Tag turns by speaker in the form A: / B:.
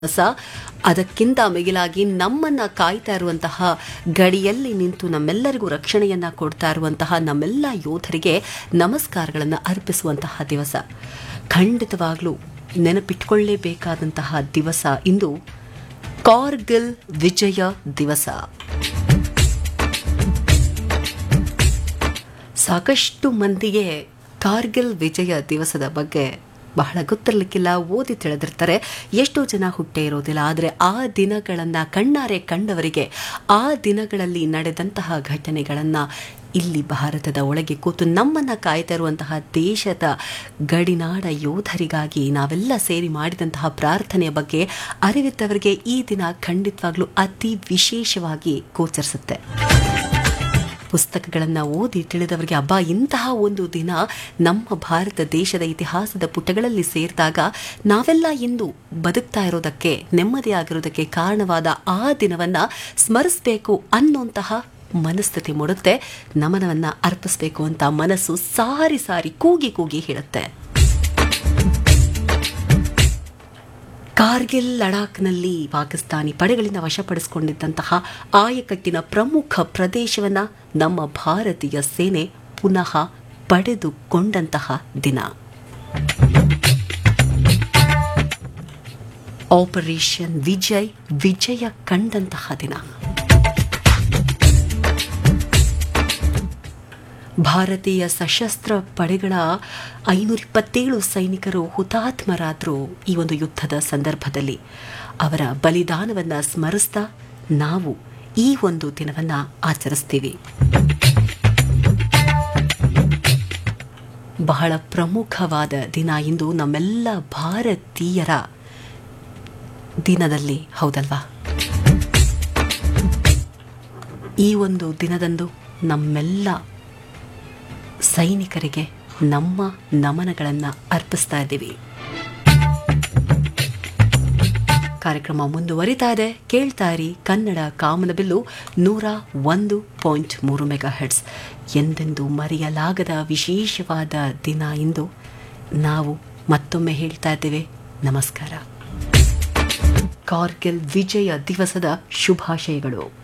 A: ಸ ಅದಕ್ಕಿಂತ ಮಿಗಿಲಾಗಿ ನಮ್ಮನ್ನ ಕಾಯ್ತಾ ಇರುವಂತಹ ಗಡಿಯಲ್ಲಿ ನಿಂತು ನಮ್ಮೆಲ್ಲರಿಗೂ ರಕ್ಷಣೆಯನ್ನ ಕೊಡ್ತಾ ಇರುವಂತಹ ನಮ್ಮೆಲ್ಲ ಯೋಧರಿಗೆ ನಮಸ್ಕಾರಗಳನ್ನು ಅರ್ಪಿಸುವಂತಹ ದಿವಸ ಖಂಡಿತವಾಗ್ಲೂ ನೆನಪಿಟ್ಕೊಳ್ಳೇಬೇಕಾದಂತಹ ದಿವಸ ಇಂದು ಕಾರ್ಗಿಲ್ ವಿಜಯ ದಿವಸ ಸಾಕಷ್ಟು ಮಂದಿಗೆ ಕಾರ್ಗಿಲ್ ವಿಜಯ ದಿವಸದ ಬಗ್ಗೆ ಬಹಳ ಗೊತ್ತಿರಲಿಕ್ಕಿಲ್ಲ ಓದಿ ತಿಳಿದಿರ್ತಾರೆ ಎಷ್ಟೋ ಜನ ಹುಟ್ಟೇ ಇರೋದಿಲ್ಲ ಆದರೆ ಆ ದಿನಗಳನ್ನು ಕಣ್ಣಾರೆ ಕಂಡವರಿಗೆ ಆ ದಿನಗಳಲ್ಲಿ ನಡೆದಂತಹ ಘಟನೆಗಳನ್ನು ಇಲ್ಲಿ ಭಾರತದ ಒಳಗೆ ಕೂತು ನಮ್ಮನ್ನು ಕಾಯ್ತಾ ಇರುವಂತಹ ದೇಶದ ಗಡಿನಾಡ ಯೋಧರಿಗಾಗಿ ನಾವೆಲ್ಲ ಸೇರಿ ಮಾಡಿದಂತಹ ಪ್ರಾರ್ಥನೆಯ ಬಗ್ಗೆ ಅರಿವಿದ್ದವರಿಗೆ ಈ ದಿನ ಖಂಡಿತವಾಗ್ಲೂ ಅತಿ ವಿಶೇಷವಾಗಿ ಗೋಚರಿಸುತ್ತೆ ಪುಸ್ತಕಗಳನ್ನು ಓದಿ ತಿಳಿದವರಿಗೆ ಅಬ್ಬಾ ಇಂತಹ ಒಂದು ದಿನ ನಮ್ಮ ಭಾರತ ದೇಶದ ಇತಿಹಾಸದ ಪುಟಗಳಲ್ಲಿ ಸೇರಿದಾಗ ನಾವೆಲ್ಲ ಇಂದು ಬದುಕ್ತಾ ಇರೋದಕ್ಕೆ ನೆಮ್ಮದಿಯಾಗಿರೋದಕ್ಕೆ ಕಾರಣವಾದ ಆ ದಿನವನ್ನು ಸ್ಮರಿಸಬೇಕು ಅನ್ನೋಂತಹ ಮನಸ್ಥಿತಿ ಮೂಡುತ್ತೆ ನಮನವನ್ನು ಅರ್ಪಿಸಬೇಕು ಅಂತ ಮನಸ್ಸು ಸಾರಿ ಸಾರಿ ಕೂಗಿ ಕೂಗಿ ಹೇಳುತ್ತೆ ಕಾರ್ಗಿಲ್ ಲಡಾಖ್ನಲ್ಲಿ ಪಾಕಿಸ್ತಾನಿ ಪಡೆಗಳಿಂದ ವಶಪಡಿಸಿಕೊಂಡಿದ್ದಂತಹ ಆಯಕಟ್ಟಿನ ಪ್ರಮುಖ ಪ್ರದೇಶವನ್ನ ನಮ್ಮ ಭಾರತೀಯ ಸೇನೆ ಪುನಃ ಪಡೆದುಕೊಂಡಂತಹ ದಿನ ಆಪರೇಷನ್ ವಿಜಯ್ ವಿಜಯ ಕಂಡಂತಹ ದಿನ ಭಾರತೀಯ ಸಶಸ್ತ್ರ ಪಡೆಗಳ ಐನೂರ ಇಪ್ಪತ್ತೇಳು ಸೈನಿಕರು ಹುತಾತ್ಮರಾದರು ಈ ಒಂದು ಯುದ್ಧದ ಸಂದರ್ಭದಲ್ಲಿ ಅವರ ಬಲಿದಾನವನ್ನು ಸ್ಮರಿಸ್ತಾ ನಾವು ಈ ಒಂದು ದಿನವನ್ನು ಆಚರಿಸ್ತೀವಿ ಬಹಳ ಪ್ರಮುಖವಾದ ದಿನ ಇಂದು ನಮ್ಮೆಲ್ಲ ಭಾರತೀಯರ ದಿನದಲ್ಲಿ ಹೌದಲ್ವಾ ಈ ಒಂದು ದಿನದಂದು ನಮ್ಮೆಲ್ಲ ಸೈನಿಕರಿಗೆ ನಮ್ಮ ನಮನಗಳನ್ನು ಅರ್ಪಿಸ್ತಾ ಇದ್ದೀವಿ ಕಾರ್ಯಕ್ರಮ ಮುಂದುವರಿತಾ ಇದೆ ಕೇಳ್ತಾ ಇರಿ ಕನ್ನಡ ಕಾಮನಬಿಲ್ಲು ನೂರ ಒಂದು ಪಾಯಿಂಟ್ ಮೂರು ಮೆಗಾ ಹೆಡ್ಸ್ ಎಂದೆಂದು ಮರೆಯಲಾಗದ ವಿಶೇಷವಾದ ದಿನ ಇಂದು ನಾವು ಮತ್ತೊಮ್ಮೆ ಹೇಳ್ತಾ ಇದ್ದೇವೆ ನಮಸ್ಕಾರ ಕಾರ್ಗಿಲ್ ವಿಜಯ ದಿವಸದ ಶುಭಾಶಯಗಳು